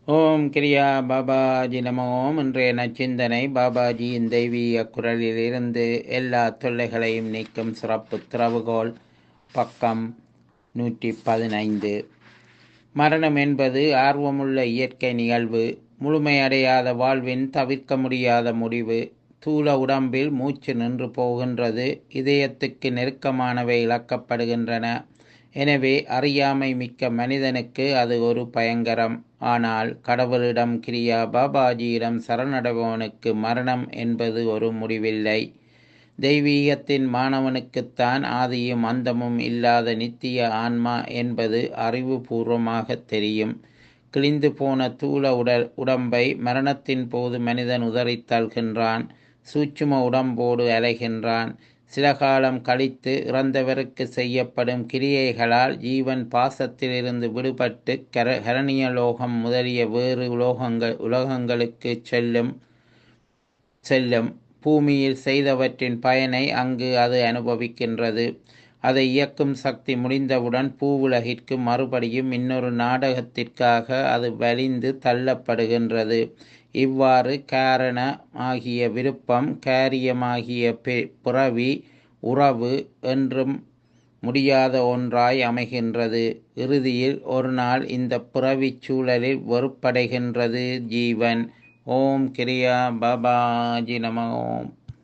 ஓம் கிரியா பாபாஜி நம ஓம் இன்றைய நச்சிந்தனை பாபாஜியின் தெய்வீக குரலிலிருந்து எல்லா தொல்லைகளையும் நீக்கும் சிறப்பு திறவுகோல் பக்கம் நூற்றி பதினைந்து மரணம் என்பது ஆர்வமுள்ள இயற்கை நிகழ்வு முழுமையடையாத வாழ்வின் தவிர்க்க முடியாத முடிவு தூல உடம்பில் மூச்சு நின்று போகின்றது இதயத்துக்கு நெருக்கமானவை இழக்கப்படுகின்றன எனவே அறியாமை மிக்க மனிதனுக்கு அது ஒரு பயங்கரம் ஆனால் கடவுளிடம் கிரியா பாபாஜியிடம் சரணடைபவனுக்கு மரணம் என்பது ஒரு முடிவில்லை தெய்வீகத்தின் மாணவனுக்குத்தான் ஆதியும் அந்தமும் இல்லாத நித்திய ஆன்மா என்பது அறிவுபூர்வமாக தெரியும் கிழிந்து போன தூள உடல் உடம்பை மரணத்தின் போது மனிதன் உதறித் தள்கின்றான் சூட்சும உடம்போடு அலைகின்றான் சில காலம் கழித்து இறந்தவருக்கு செய்யப்படும் கிரியைகளால் ஜீவன் பாசத்திலிருந்து விடுபட்டு கர கரணியலோகம் முதலிய வேறு உலோகங்கள் உலகங்களுக்கு செல்லும் செல்லும் பூமியில் செய்தவற்றின் பயனை அங்கு அது அனுபவிக்கின்றது அதை இயக்கும் சக்தி முடிந்தவுடன் பூவுலகிற்கு மறுபடியும் இன்னொரு நாடகத்திற்காக அது வலிந்து தள்ளப்படுகின்றது இவ்வாறு காரண ஆகிய விருப்பம் காரியமாகிய புறவி உறவு என்றும் முடியாத ஒன்றாய் அமைகின்றது இறுதியில் ஒரு நாள் இந்த புறவிச் சூழலில் வெறுப்படைகின்றது ஜீவன் ஓம் கிரியா பாபாஜி நம ஓம்